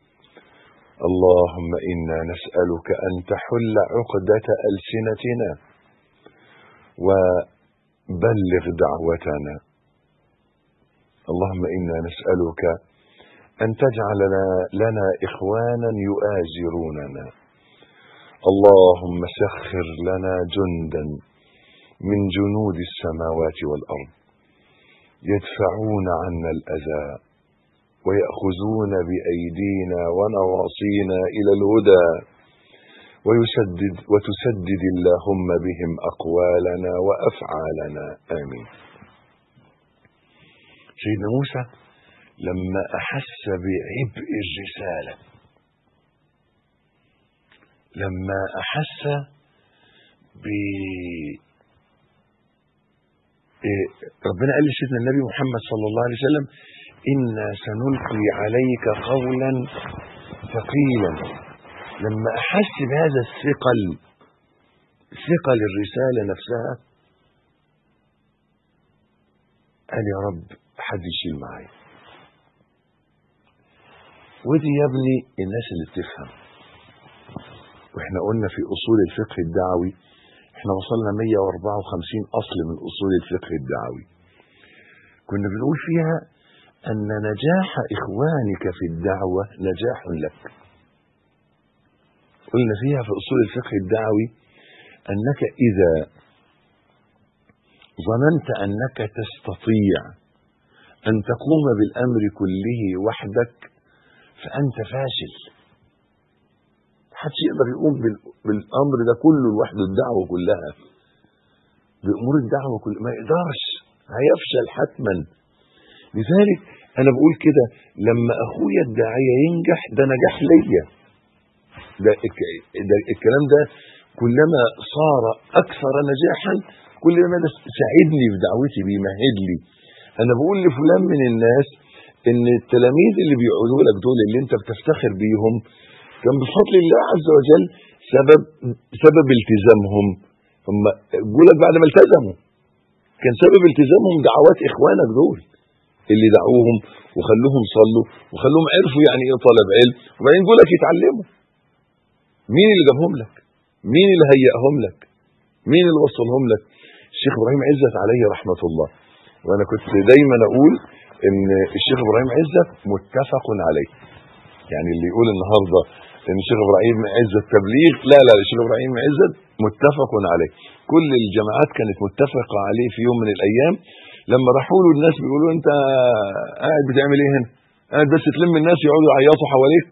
اللهم انا نسالك ان تحل عقده السنتنا وبلغ دعوتنا اللهم انا نسالك أن تجعل لنا إخوانا يؤازروننا اللهم سخر لنا جندا من جنود السماوات والأرض يدفعون عنا الأذى ويأخذون بأيدينا ونواصينا إلى الهدى ويسدد وتسدد اللهم بهم أقوالنا وأفعالنا آمين سيدنا موسى لما أحس بعبء الرسالة لما احس ب إيه، ربنا قال لسيدنا النبي محمد صلى الله عليه وسلم إنا سنلقي عليك قولا ثقيلا لما أحس بهذا الثقل ثقل الرسالة نفسها قال يا رب حد يشيل معايا ودي يا ابني الناس اللي بتفهم واحنا قلنا في اصول الفقه الدعوي احنا وصلنا 154 اصل من اصول الفقه الدعوي كنا بنقول فيها ان نجاح اخوانك في الدعوه نجاح لك قلنا فيها في اصول الفقه الدعوي انك اذا ظننت انك تستطيع ان تقوم بالامر كله وحدك فانت فاشل محدش يقدر يقوم بال- بالامر ده كله لوحده الدعوه كلها بامور الدعوه كلها ما يقدرش هيفشل حتما لذلك انا بقول كده لما اخويا الداعيه ينجح ده نجاح ليا ده, الك- ده الكلام ده كلما صار اكثر نجاحا كلما ده ساعدني في دعوتي بيمهد لي انا بقول لفلان من الناس ان التلاميذ اللي بيقعدوا لك دول اللي انت بتفتخر بيهم كان بفضل الله عز وجل سبب سبب التزامهم هم جولك بعد ما التزموا كان سبب التزامهم دعوات اخوانك دول اللي دعوهم وخلوهم صلوا وخلوهم عرفوا يعني ايه طالب علم وبعدين جولك يتعلموا مين اللي جابهم لك مين اللي هيئهم لك مين اللي وصلهم لك الشيخ ابراهيم عزت عليه رحمه الله وانا كنت دايما اقول ان الشيخ ابراهيم عزت متفق عليه يعني اللي يقول النهارده ان الشيخ ابراهيم عزت تبليغ لا لا الشيخ ابراهيم عزت متفق عليه كل الجماعات كانت متفقه عليه في يوم من الايام لما راحوا له الناس بيقولوا انت قاعد بتعمل ايه هنا قاعد بس تلم الناس يقعدوا يعيطوا حواليك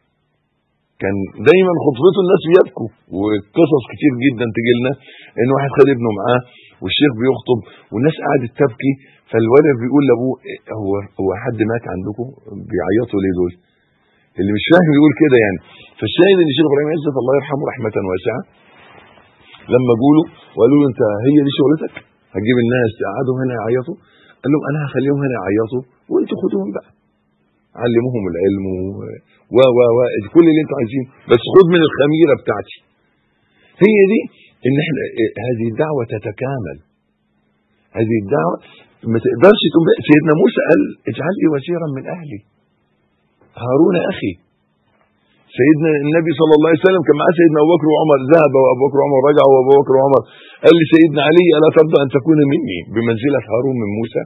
كان دايما خطبته الناس بيبكوا وقصص كتير جدا تجي لنا ان واحد خد ابنه معاه والشيخ بيخطب والناس قعدت تبكي فالولد بيقول لابوه إيه هو هو حد مات عندكم بيعيطوا ليه دول اللي مش فاهم يقول كده يعني فالشاهد ان الشيخ ابراهيم عزت الله يرحمه رحمه واسعه لما جوله وقالوا له انت هي دي شغلتك هتجيب الناس يقعدوا هنا يعيطوا قال لهم انا هخليهم هنا يعيطوا وانتوا خدوهم بقى علموهم العلم و و و كل اللي انتوا عايزينه بس خد من الخميره بتاعتي هي دي ان احنا إيه، هذه الدعوه تتكامل هذه الدعوه ما تقدرش تقوم بقى- سيدنا موسى قال اجعل لي وزيرا من اهلي هارون اخي سيدنا النبي صلى الله عليه وسلم كان معاه سيدنا ابو بكر وعمر ذهب وابو بكر وعمر رجع وابو بكر وعمر قال لسيدنا علي الا ترضى ان تكون مني بمنزله هارون من موسى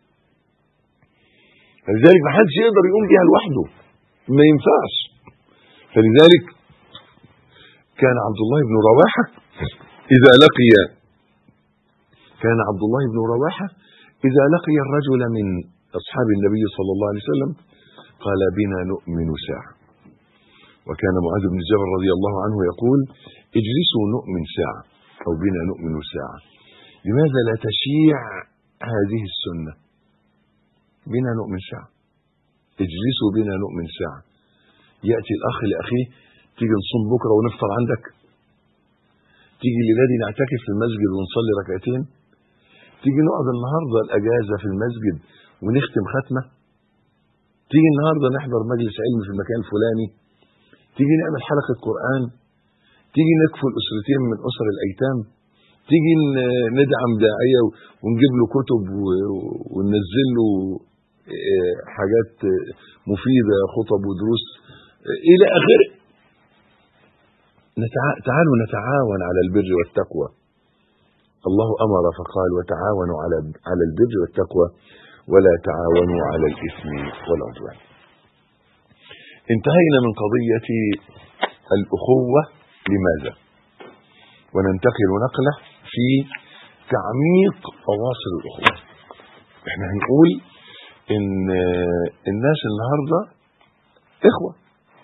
فلذلك ما حدش يقدر يقوم بيها لوحده ما ينفعش فلذلك كان عبد الله بن رواحه اذا لقي كان عبد الله بن رواحه اذا لقي الرجل من اصحاب النبي صلى الله عليه وسلم قال بنا نؤمن ساعه وكان معاذ بن جبل رضي الله عنه يقول اجلسوا نؤمن ساعه او بنا نؤمن ساعه لماذا لا تشيع هذه السنه بنا نؤمن ساعة اجلسوا بنا نؤمن ساعة يأتي الأخ لأخيه تيجي نصوم بكرة ونفطر عندك تيجي الليلة دي نعتكف في المسجد ونصلي ركعتين تيجي نقعد النهاردة الأجازة في المسجد ونختم ختمة تيجي النهاردة نحضر مجلس علم في المكان الفلاني تيجي نعمل حلقة قرآن تيجي نكفل أسرتين من أسر الأيتام تيجي ن- ندعم داعية ونجيب له كتب و- وننزل له آه، حاجات آه، مفيدة خطب ودروس آه، إلى آخره نتع- تعالوا نتعاون على البر والتقوى الله أمر فقال وتعاونوا على على البر والتقوى ولا تعاونوا على الإثم والعدوان انتهينا من قضية الأخوة لماذا وننتقل نقلة في تعميق أواصر الأخوة احنا هنقول ان الناس النهاردة اخوة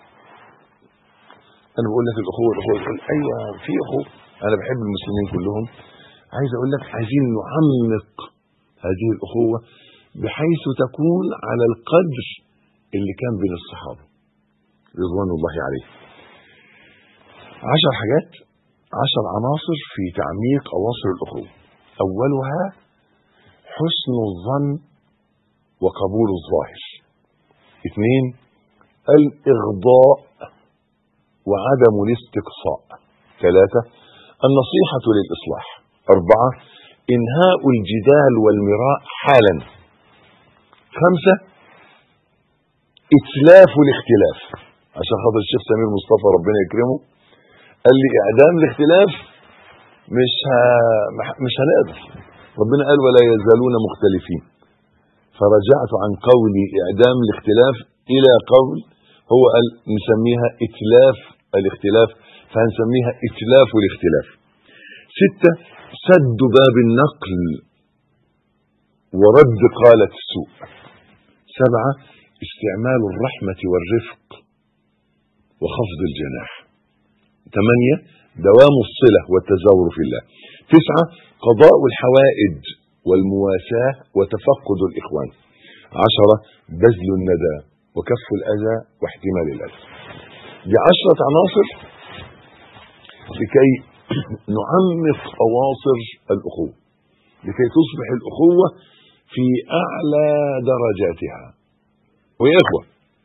انا بقول لك الاخوة الاخوة تقول ايوه في اخوة انا بحب المسلمين كلهم عايز اقول لك عايزين نعمق هذه الاخوة بحيث تكون على القدر اللي كان بين الصحابة رضوان الله عليهم عشر حاجات عشر عناصر في تعميق أواصر الأخوة أولها حسن الظن وقبول الظاهر اثنين الإغضاء وعدم الاستقصاء ثلاثة النصيحة للإصلاح أربعة إنهاء الجدال والمراء حالا خمسة إتلاف الاختلاف عشان خاطر الشيخ سمير مصطفى ربنا يكرمه قال لي إعدام الاختلاف مش ها مش هنقدر ربنا قال ولا يزالون مختلفين فرجعت عن قولي إعدام الاختلاف إلى قول هو قال نسميها إتلاف الاختلاف فهنسميها إتلاف الاختلاف ستة سد باب النقل ورد قالة السوء سبعة استعمال الرحمة والرفق وخفض الجناح ثمانية دوام الصلة والتزاور في الله تسعة قضاء الحوائج والمواساة وتفقد الإخوان عشرة بذل الندى وكف الأذى واحتمال الأذى دي عشرة عناصر لكي نعمق أواصر الأخوة لكي تصبح الأخوة في أعلى درجاتها ويا إخوة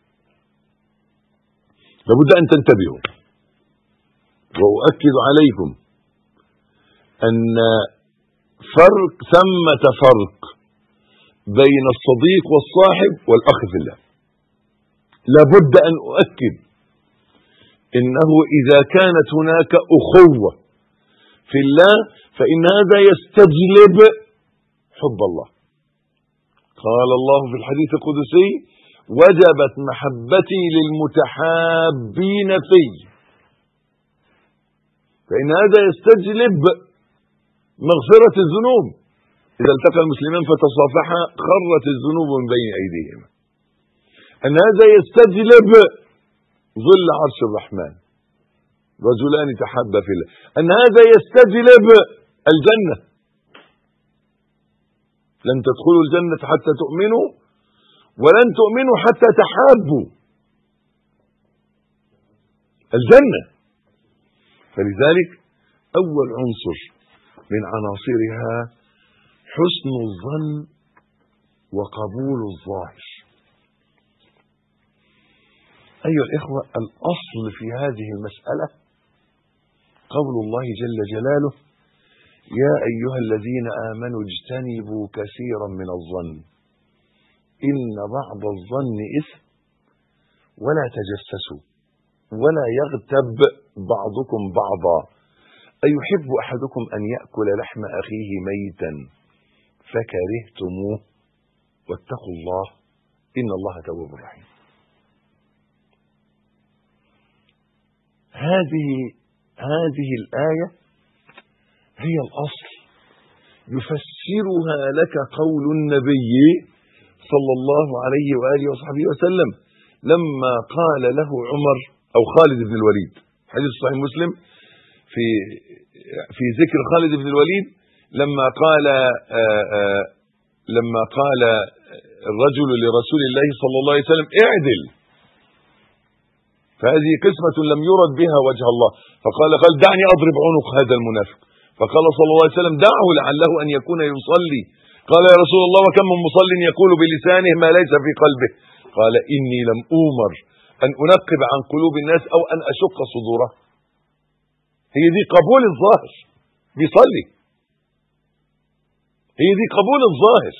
لابد أن تنتبهوا وأؤكد عليكم أن فرق ثمة فرق بين الصديق والصاحب والأخ في الله لابد أن أؤكد إنه إذا كانت هناك أخوة في الله فإن هذا يستجلب حب الله قال الله في الحديث القدسي وجبت محبتي للمتحابين في فإن هذا يستجلب مغفرة الذنوب إذا التقى المسلمان فتصافحا خرت الذنوب من بين أيديهما أن هذا يستجلب ظل عرش الرحمن رجلان تحابا في الله أن هذا يستجلب الجنة لن تدخلوا الجنة حتى تؤمنوا ولن تؤمنوا حتى تحابوا الجنة فلذلك أول عنصر من عناصرها حسن الظن وقبول الظاهر أيها الإخوة الأصل في هذه المسألة قول الله جل جلاله يا أيها الذين آمنوا اجتنبوا كثيرا من الظن إن بعض الظن إثم ولا تجسسوا ولا يغتب بعضكم بعضا أيحب أحدكم أن يأكل لحم أخيه ميتا فكرهتموه واتقوا الله إن الله تواب رحيم هذه هذه الآية هي الأصل يفسرها لك قول النبي صلى الله عليه وآله وصحبه وسلم لما قال له عمر أو خالد بن الوليد حديث صحيح مسلم في في ذكر خالد بن الوليد لما قال آآ آآ لما قال الرجل لرسول الله صلى الله عليه وسلم اعدل فهذه قسمة لم يرد بها وجه الله فقال قال دعني أضرب عنق هذا المنافق فقال صلى الله عليه وسلم دعه لعله أن يكون يصلي قال يا رسول الله وكم من مصل يقول بلسانه ما ليس في قلبه قال إني لم أومر أن أنقب عن قلوب الناس أو أن أشق صدوره هي دي قبول الظاهر بيصلي هي دي قبول الظاهر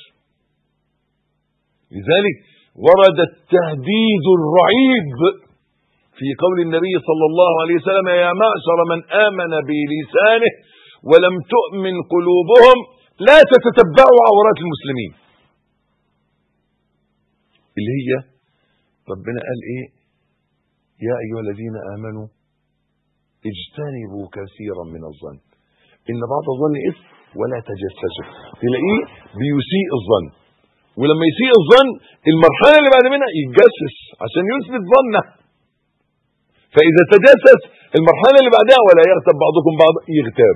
لذلك ورد التهديد الرعيب في قول النبي صلى الله عليه وسلم يا معشر من آمن بلسانه ولم تؤمن قلوبهم لا تتتبعوا عورات المسلمين اللي هي ربنا قال ايه يا ايها الذين امنوا اجتنبوا كثيرا من الظن ان بعض الظن اثم ولا تجسسوا تلاقيه بيسيء الظن ولما يسيء الظن المرحله اللي بعد منها يتجسس عشان يثبت ظنه فاذا تجسس المرحله اللي بعدها ولا يغتب بعضكم بعض يغتاب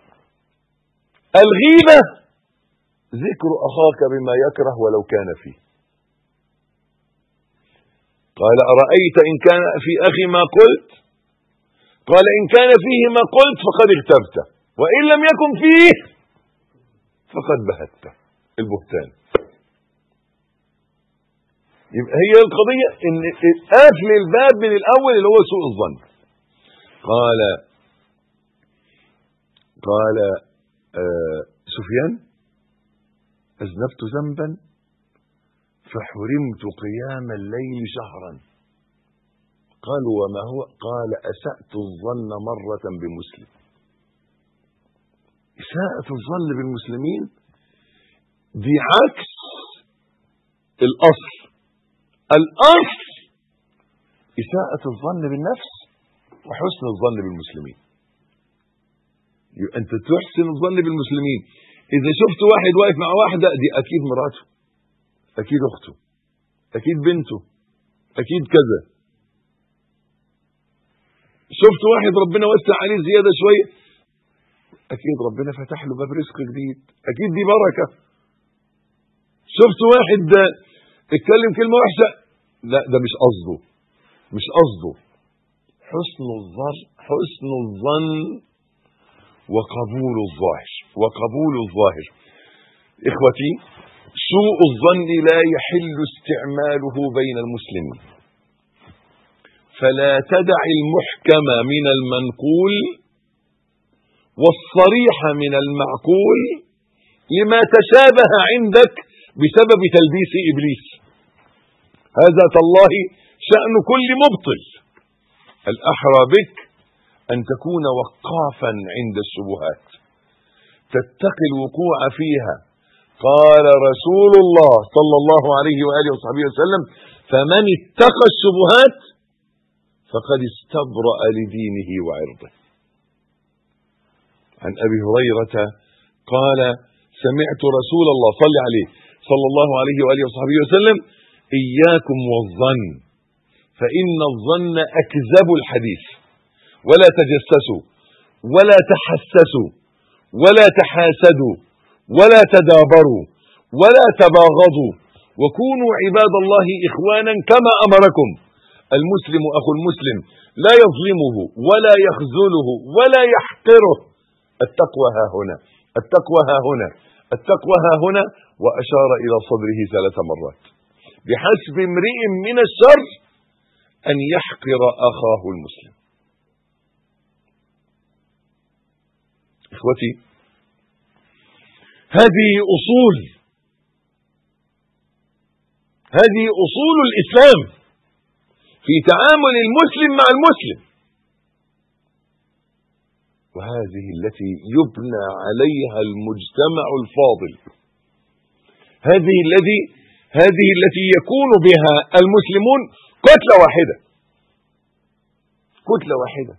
الغيبه ذكر اخاك بما يكره ولو كان فيه قال ارايت ان كان في اخي ما قلت قال إن كان فيه ما قلت فقد اغتبته وإن لم يكن فيه فقد بهته البهتان يبقى هي القضية ان قافل الباب من الاول اللي هو سوء الظن قال قال آه سفيان اذنبت ذنبا فحرمت قيام الليل شهرا قالوا وما هو قال اسأت الظن مرة بمسلم إساءة الظن بالمسلمين دي عكس الأصل الأصل إساءة الظن بالنفس وحسن الظن بالمسلمين يبقى أنت تحسن الظن بالمسلمين إذا شفت واحد واقف مع واحدة دي أكيد مراته أكيد أخته أكيد بنته أكيد كذا شفت واحد ربنا وسع عليه زيادة شوية أكيد ربنا فتح له باب رزق جديد أكيد دي بركة شفت واحد اتكلم كلمة وحشة لا ده مش قصده مش قصده حسن الظن حسن الظن وقبول الظاهر وقبول الظاهر اخوتي سوء الظن لا يحل استعماله بين المسلمين فلا تدع المحكم من المنقول والصريح من المعقول لما تشابه عندك بسبب تلبيس ابليس هذا تالله شان كل مبطل الاحرى بك ان تكون وقافا عند الشبهات تتقي الوقوع فيها قال رسول الله صلى الله عليه واله وصحبه وسلم فمن اتقى الشبهات فقد استبرأ لدينه وعرضه عن ابي هريره قال سمعت رسول الله صلى عليه صلى الله عليه واله وصحبه وسلم اياكم والظن فان الظن اكذب الحديث ولا تجسسوا ولا تحسسوا ولا تحاسدوا ولا تدابروا ولا تباغضوا وكونوا عباد الله اخوانا كما امركم المسلم اخو المسلم لا يظلمه ولا يخذله ولا يحقره التقوى ها هنا التقوى ها هنا التقوى ها هنا واشار الى صدره ثلاث مرات بحسب امرئ من الشر ان يحقر اخاه المسلم اخوتي هذه اصول هذه اصول الاسلام في تعامل المسلم مع المسلم وهذه التي يبنى عليها المجتمع الفاضل هذه الذي هذه التي يكون بها المسلمون كتلة واحدة كتلة واحدة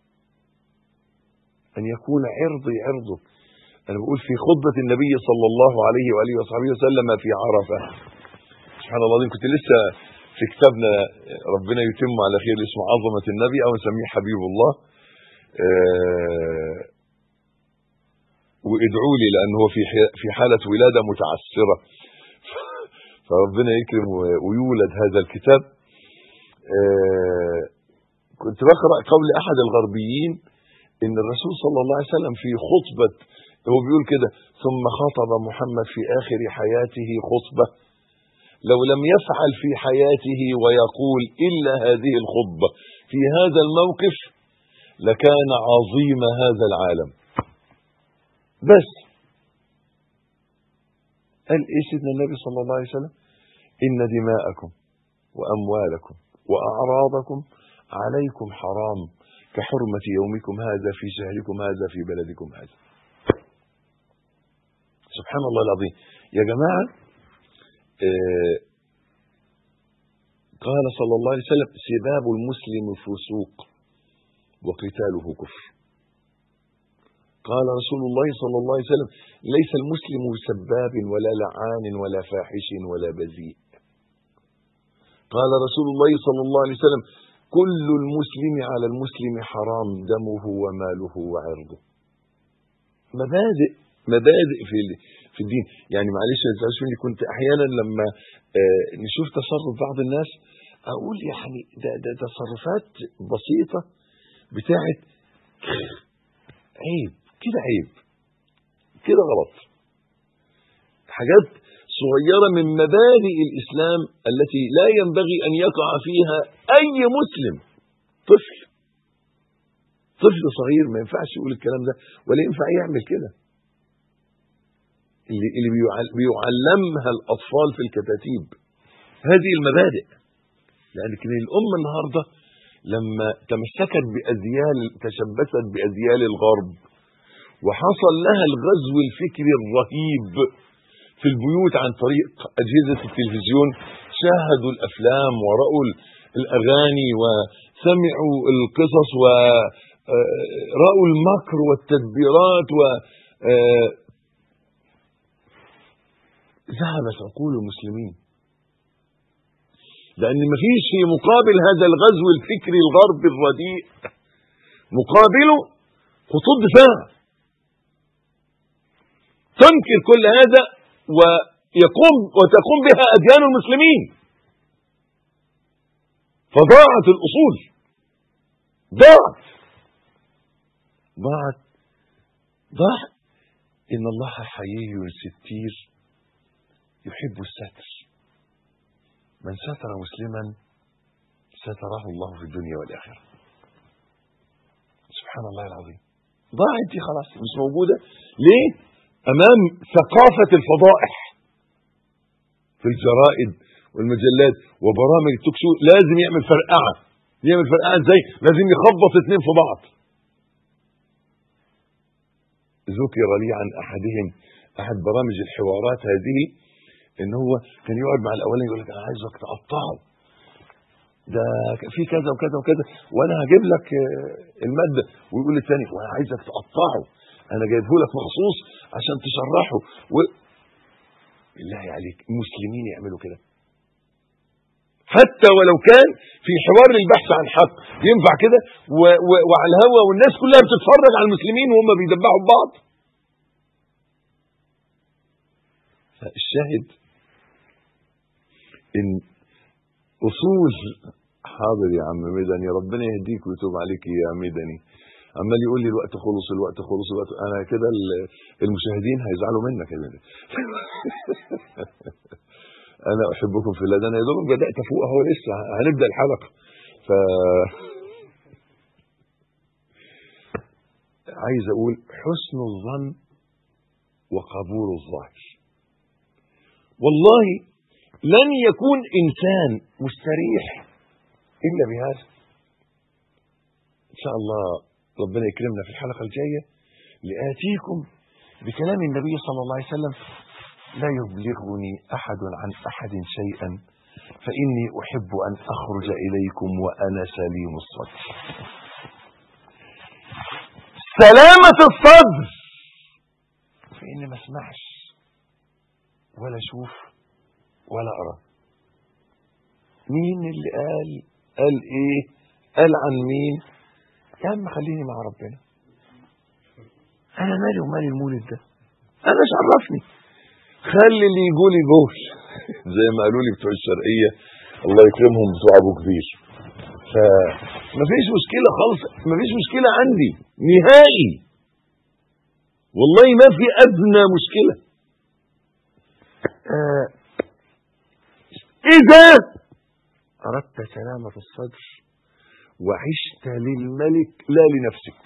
أن يكون عرضي عرضك أنا بقول في خطبة النبي صلى الله عليه وآله وصحبه وسلم في عرفة سبحان الله العظيم كنت لسه في كتابنا ربنا يتم على خير اسمه عظمة النبي أو نسميه حبيب الله أه وادعوا لي لأنه هو في في حالة ولادة متعسرة فربنا يكرم ويولد هذا الكتاب أه كنت بقرأ قول أحد الغربيين إن الرسول صلى الله عليه وسلم في خطبة هو بيقول كده ثم خطب محمد في آخر حياته خطبة لو لم يفعل في حياته ويقول إلا هذه الخطبة في هذا الموقف لكان عظيم هذا العالم بس قال ايه سيدنا النبي صلى الله عليه وسلم ان دماءكم واموالكم واعراضكم عليكم حرام كحرمة يومكم هذا في شهركم هذا في بلدكم هذا سبحان الله العظيم يا جماعة آه قال صلى الله عليه وسلم سباب المسلم فسوق وقتاله كفر قال رسول الله صلى الله عليه وسلم ليس المسلم سباب ولا لعان ولا فاحش ولا بذيء قال رسول الله صلى الله عليه وسلم كل المسلم على المسلم حرام دمه وماله وعرضه مبادئ مبادئ في في الدين يعني معلش ما تزعلش مني كنت احيانا لما آه نشوف تصرف بعض الناس اقول يعني ده ده تصرفات بسيطه بتاعت عيب كده عيب كده غلط حاجات صغيرة من مبادئ الإسلام التي لا ينبغي أن يقع فيها أي مسلم طفل طفل صغير ما ينفعش يقول الكلام ده ولا ينفع يعمل كده اللي اللي بيعل- بيعلمها الأطفال في الكتاتيب هذه المبادئ لكن الأمة النهاردة لما تمسكت بأذيال تشبثت بأذيال الغرب وحصل لها الغزو الفكري الرهيب في البيوت عن طريق أجهزة التلفزيون شاهدوا الأفلام ورأوا ال- الأغاني وسمعوا القصص ورأوا المكر والتدبيرات و آه، ذهبت عقول المسلمين لأن مفيش في مقابل هذا الغزو الفكري الغربي الرديء مقابله خطوط دفاع تنكر كل هذا ويقوم وتقوم بها أديان المسلمين فضاعت الأصول ضاعت ضاعت ضاع إن الله حيي ستير يحب الستر من ستر مسلما ستره الله في الدنيا والآخرة سبحان الله العظيم ضاعت دي خلاص مش موجودة ليه أمام ثقافة الفضائح في الجرائد والمجلات وبرامج التوك شو لازم يعمل فرقعة يعمل فرقعة ازاي لازم يخبط اتنين في بعض ذكر لي عن أحدهم أحد برامج الحوارات هذه ان هو كان يقعد مع الاولاني يقول لك انا عايزك تقطعه ده في كذا وكذا وكذا وانا هجيب لك آه، الماده ويقول للثاني وانا عايزك تقطعه انا جايبه لك مخصوص عشان تشرحه و... بالله عليك المسلمين يعملوا كده حتى ولو كان في حوار للبحث عن حق ينفع كده و... و... وعلى الهوا والناس كلها بتتفرج على المسلمين وهم بيدبحوا بعض الشاهد ان اصول حاضر يا عم مدني ربنا يهديك ويتوب عليك يا مدني عمال يقول لي الوقت خلص الوقت خلص الوقت انا كده ال- المشاهدين هيزعلوا منك يا مدني انا احبكم في الله ده انا يا دوب بدات افوق اهو لسه هنبدا الحلقه ف عايز اقول حسن الظن وقبول الظاهر والله لن يكون انسان مستريح الا بهذا ان شاء الله ربنا يكرمنا في الحلقه الجايه لاتيكم بكلام النبي صلى الله عليه وسلم لا يبلغني احد عن احد شيئا فاني احب ان اخرج اليكم وانا سليم الصدر سلامه الصدر فاني ما اسمعش ولا اشوف ولا ارى مين اللي قال قال ايه قال عن مين يا عم خليني مع ربنا انا مالي ومالي المولد ده انا مش عرفني خلي اللي يقول يقول زي ما قالوا لي بتوع الشرقيه الله يكرمهم بتوع ابو كبير فمفيش مشكله خالص مفيش مشكله عندي نهائي والله ما في ادنى مشكله آه اذا اردت سلامه الصدر وعشت للملك لا لنفسك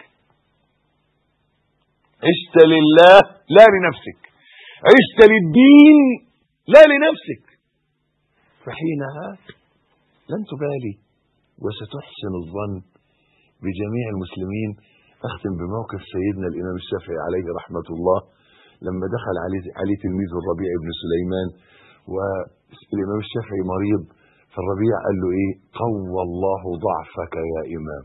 عشت لله لا لنفسك عشت للدين لا لنفسك فحينها لن تبالي وستحسن الظن بجميع المسلمين اختم بموقف سيدنا الامام الشافعي عليه رحمه الله لما دخل عليه عليه تلميذه الربيع بن سليمان والامام الشافعي مريض فالربيع قال له ايه قوى الله ضعفك يا امام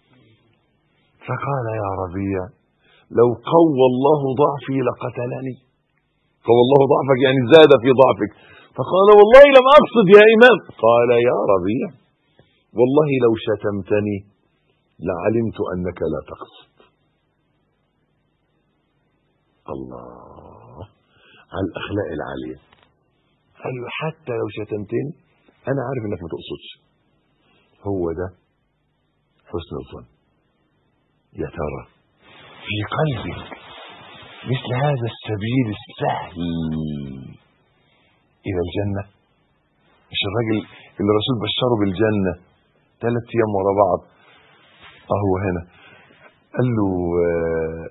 فقال يا ربيع لو قوى الله ضعفي لقتلني قوى الله ضعفك يعني زاد في ضعفك فقال والله لم اقصد يا امام قال يا ربيع والله لو شتمتني لعلمت انك لا تقصد الله على الاخلاق العاليه قال له حتى لو شتمتني انا عارف انك ما تقصدش هو ده حسن الظن يا ترى في قلبك مثل هذا السبيل السهل الى الجنه مش الراجل اللي الرسول بشره بالجنه ثلاث ايام ورا بعض اهو هنا قال له آه،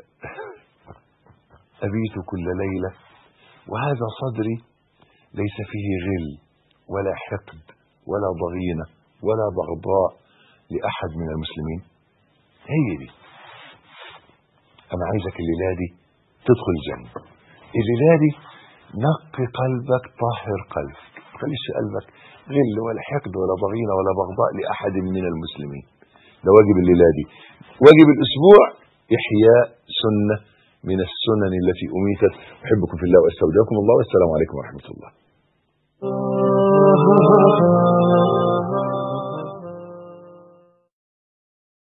ابيت كل ليله وهذا صدري ليس فيه غل ولا حقد ولا ضغينه ولا بغضاء لاحد من المسلمين هي دي انا عايزك الليله دي تدخل الجنه الليله دي نقي قلبك طهر قلبك ما تخليش قلبك غل ولا حقد ولا ضغينه ولا بغضاء لاحد من المسلمين ده واجب الليله دي واجب الاسبوع احياء سنه من السنن التي اميتت احبكم في الله واستودعكم الله والسلام عليكم ورحمه الله